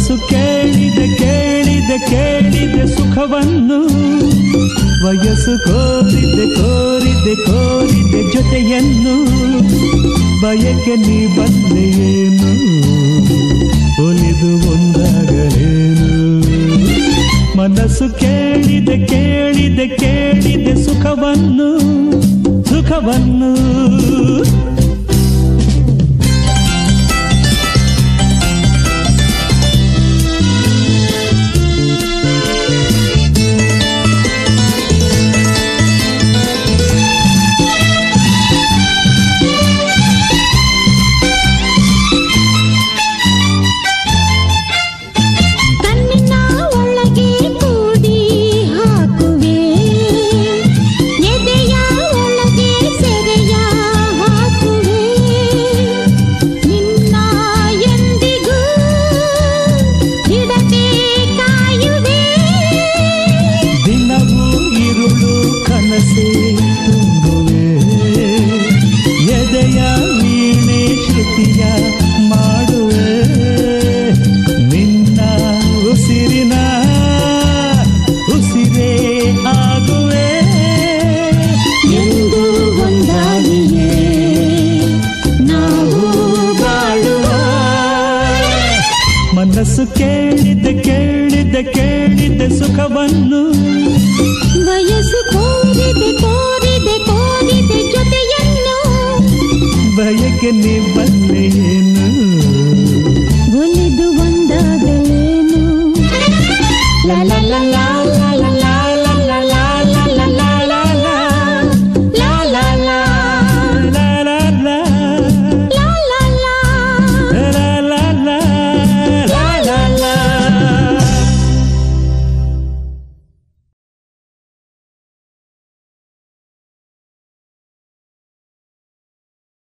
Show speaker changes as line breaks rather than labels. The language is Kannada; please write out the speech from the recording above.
ಮನಸ್ಸು ಕೇಳಿದೆ ಕೇಳಿದೆ ಕೇಳಿದೆ ಸುಖವನ್ನು ವಯಸ್ಸು ಕೋರಿದೆ ಕೋರಿದೆ ಕೋರಿದೆ ಜೊತೆಯನ್ನು ಬಯಕೆ ನೀ ಬಂದೆಯೇನು ಒಲಿದು ಒಂದಾಗಲೇನು ಮನಸ್ಸು ಕೇಳಿದೆ ಕೇಳಿದೆ ಕೇಳಿದೆ ಸುಖವನ್ನು ಸುಖವನ್ನು
ಕಣ್ಣಿನ ಒಳಗೆ ಕೂಡಿ ಹಾಕುವೆ ಎದೆಯ ಒಳಗೆ ಸೆರೆಯ ಹಾಕುವೆ ನಿನ್ನ ಎಂದಿಗೂ ಹಿಡದೆ ಕಾಯುವೆ
ದಿನವೂ ಇರುಳು ಕನಸೆ ತುಂಬುವೆ ಎದೆಯ ವೀಣೆ ಶ್ರುತಿಯ ಮಾಡುವೆ ನಿನ್ನ ಉಸಿರಿನ ಉಸಿರೇ ಆಗುವೆ
ಎಂದು ಒಂದಾಗಿಯೇ ನಾವು ಬಾಳುವ
ಮನಸ್ಸು ಕೇಳಿದೆ ಕೇಳಿದೆ ಕೇಳಿದೆ ಸುಖವನ್ನು
ವಯಸ್ಸು ಕೋರಿದೆ ಕೋರಿದೆ ಕೋರಿದೆ ಜೊತೆಯನ್ನು
ಬಯಕೆ ನೀ ಬಲ್ಲೆಯೇ